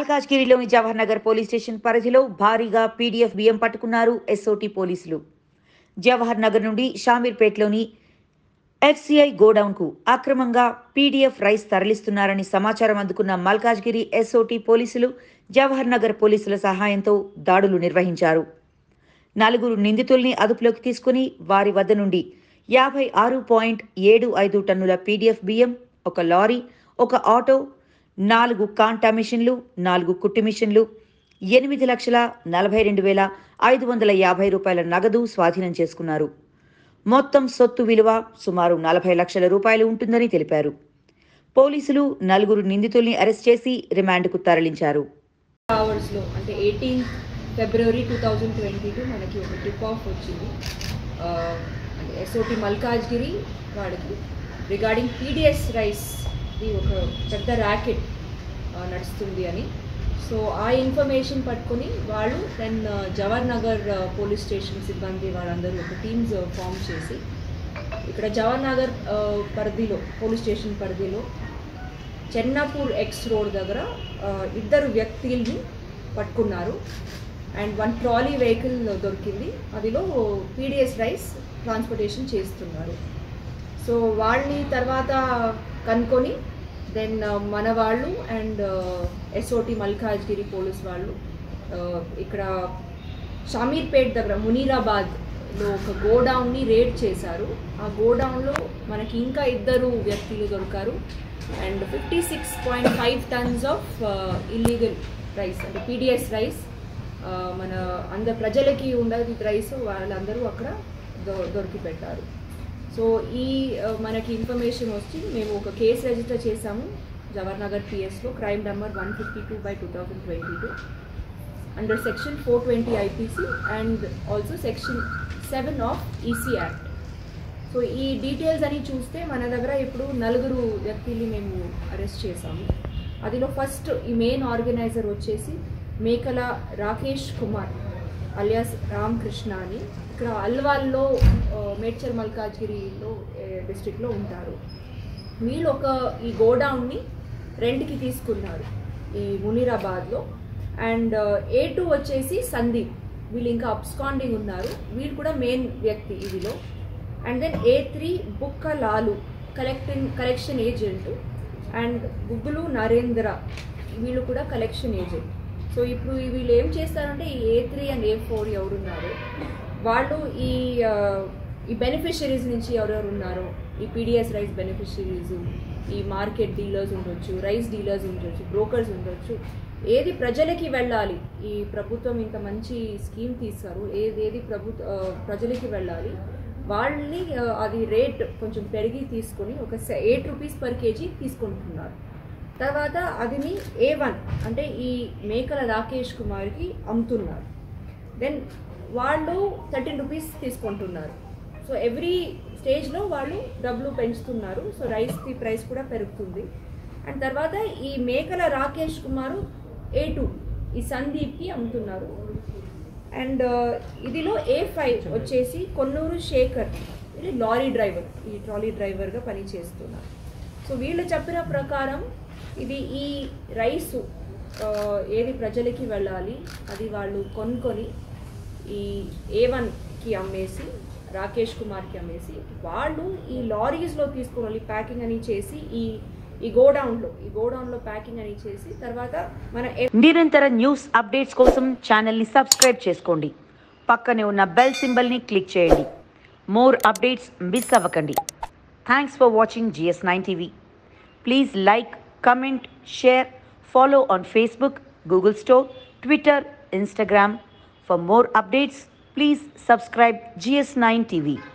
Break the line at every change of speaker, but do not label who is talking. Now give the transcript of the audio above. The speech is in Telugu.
మల్కాజ్గిరిలోని జవహర్ నగర్ పోలీస్ స్టేషన్ పరిధిలో భారీగా పీడీఎఫ్ బియ్యం పట్టుకున్నారు ఎస్ఓటి పోలీసులు జవహర్ నగర్ నుండి షామీర్పేట్లోని ఎఫ్సిఐ గోడౌన్కు అక్రమంగా పీడీఎఫ్ రైస్ తరలిస్తున్నారని సమాచారం అందుకున్న మల్కాజ్గిరి ఎస్ఓటి పోలీసులు జవహర్ నగర్ పోలీసుల సహాయంతో దాడులు నిర్వహించారు నలుగురు నిందితుల్ని అదుపులోకి తీసుకుని వారి వద్ద నుండి యాభై ఆరు పాయింట్ ఏడు ఐదు టన్నుల పీడీఎఫ్ బియ్యం ఒక లారీ ఒక ఆటో నాలుగు కాంటా మిషన్లు నాలుగు కుట్టు మిషన్లు ఎనిమిది లక్షల నలభై రెండు వేల ఐదు వందల యాభై రూపాయల నగదు స్వాధీనం చేసుకున్నారు మొత్తం సొత్తు విలువ సుమారు నలభై లక్షల రూపాయలు ఉంటుందని తెలిపారు పోలీసులు నలుగురు నిందితుల్ని అరెస్ట్ చేసి రిమాండ్కు తరలించారు
అవర్స్లో అంటే eighteen February two thousand twenty two మనకి ఒక టిప్ ఆఫ్ వచ్చింది ఆ, అంటే ఎస్ఓటి మల్కాజ్గిరి వాడికి రిగార్డింగ్ పీడిఎస్ రైస్ ఇది ఒక పెద్ద ర్యాకెట్ నడుస్తుంది అని సో ఆ ఇన్ఫర్మేషన్ పట్టుకొని వాళ్ళు then Jawahar Nagar police station సిబ్బంది వాళ్ళందరూ ఒక టీమ్స్ ఫామ్ చేసి ఇక్కడ జవహర్ నగర్ ఆ, పరిధిలో పోలీస్ స్టేషన్ పరిధిలో చెన్నాపూర్ ఎక్స్ రోడ్ దగ్గర ఆ, ఇద్దరు వ్యక్తుల్ని పట్టుకున్నారు అండ్ వన్ ట్రాలీ వెహికల్ దొరికింది అదిలో పీడిఎస్ రైస్ ట్రాన్స్పోర్టేషన్ చేస్తున్నారు సో వాళ్ళని తర్వాత కనుక్కొని దెన్ మన వాళ్ళు అండ్ ఎస్ఓటి మల్కాజ్గిరి పోలీస్ వాళ్ళు ఆ, ఇక్కడ షామీర్పేట్ దగ్గర మునీరాబాద్లో ఒక గోడౌన్ని రేడ్ చేశారు ఆ గోడౌన్లో మనకి ఇంకా ఇద్దరు వ్యక్తులు దొరికారు and fifty six point five tons of illegal rice అంటే పీడిఎస్ రైస్ మన అందరు ప్రజలకి ఉండదు రైస్ వాళ్ళందరూ అక్కడ దొ దొరికి పెట్టారు సో ఈ ఆ, మనకి ఇన్ఫర్మేషన్ వచ్చి మేము ఒక కేసు రిజిస్టర్ చేశాము జవహర్ నగర్ పిఎస్లో crime number one fifty two by two thousand twenty two under section four twenty IPC and also section seven of EC act so ఈ డీటెయిల్స్ అని చూస్తే మన దగ్గర ఇప్పుడు నలుగురు వ్యక్తుల్ని మేము అరెస్ట్ చేశాము అదిలో ఫస్ట్ ఈ మెయిన్ ఆర్గనైజర్ వచ్చేసి మేకల రాకేష్ కుమార్ అలియాస్ రామకృష్ణ అని ఇక్కడ అల్వాల్లో ఆ, మేడ్చల్ మల్కాజ్గిరిలో డిస్ట్రిక్ట్లో ఉంటారు వీళ్ళు ఒక ఈ గోడౌన్ని రెంట్కి తీసుకున్నారు ఈ మునీరాబాద్లో అండ్ ఏ టూ వచ్చేసి సందీప్ వీళ్ళు ఇంకా అప్స్కాండింగ్ ఉన్నారు వీళ్ళు కూడా మెయిన్ వ్యక్తి ఇదిలో and then A three Bukka Lalu collecting collection agent and Guggulu Narendra వీళ్ళు కూడా కలెక్షన్ ఏజెంట్ సో ఇప్పుడు ఈ వీళ్ళు ఏం చేస్తారంటే ఈ A three and A four ఎవరున్నారు వాళ్ళు ఈ ఆ, ఈ బెనిఫిషరీస్ నుంచి ఎవరెవరు ఉన్నారో ఈ పీడిఎస్ రైస్ బెనిఫిషరీస్ ఈ మార్కెట్ డీలర్స్ ఉండొచ్చు రైస్ డీలర్స్ ఉండొచ్చు బ్రోకర్స్ ఉండొచ్చు ఏది ప్రజలకి వెళ్ళాలి ఈ ప్రభుత్వం ఇంత మంచి స్కీమ్ తీస్తారు ఏది ఏది ప్రభుత్వ ఆ, ప్రజలకి వెళ్ళాలి వాళ్ళని ఆ, అది రేట్ కొంచెం పెరిగి తీసుకొని ఒక ఎయిట్ రూపీస్ పర్ కేజీ తీసుకుంటున్నారు తర్వాత అదిని ఏ వన్ అంటే ఈ మేకల రాకేష్ కుమార్కి అమ్ముతున్నారు దెన్ వాళ్ళు థర్టీన్ రూపీస్ తీసుకుంటున్నారు సో ఎవ్రీ స్టేజ్లో వాళ్ళు డబ్బులు పెంచుతున్నారు సో రైస్కి ప్రైస్ కూడా పెరుగుతుంది అండ్ తర్వాత ఈ మేకల రాకేష్ కుమారు ఏ టూ ఈ సందీప్కి అమ్ముతున్నారు అండ్ ఇదిలో ఏ ఫైవ్ వచ్చేసి కొన్నూరు శేఖర్ ఇది లారీ డ్రైవర్ ఈ ట్రాలీ డ్రైవర్గా పనిచేస్తున్నారు సో వీళ్ళు చెప్పిన ప్రకారం ఇది ఈ రైసు ఆ, ఏది ప్రజలకి వెళ్ళాలి అది వాళ్ళు కొనుక్కొని ఈ ఏ వన్కి అమ్మేసి రాకేష్ కుమార్కి అమ్మేసి వాళ్ళు ఈ లారీస్లో తీసుకొని వెళ్ళి ప్యాకింగ్ అని చేసి ఈ ఈ గోడౌన్లో ఈ గోడౌన్లో ప్యాకింగ్ అని చేసి తర్వాత మన
నిరంతర న్యూస్ అప్డేట్స్ కోసం ఛానల్ని సబ్స్క్రైబ్ చేసుకోండి పక్కనే ఉన్న బెల్ సింబల్ని క్లిక్ చేయండి మోర్ అప్డేట్స్ మిస్ అవ్వకండి thanks for watching GS nine TV please like comment share follow on Facebook Google store Twitter Instagram for more updates please subscribe GS nine TV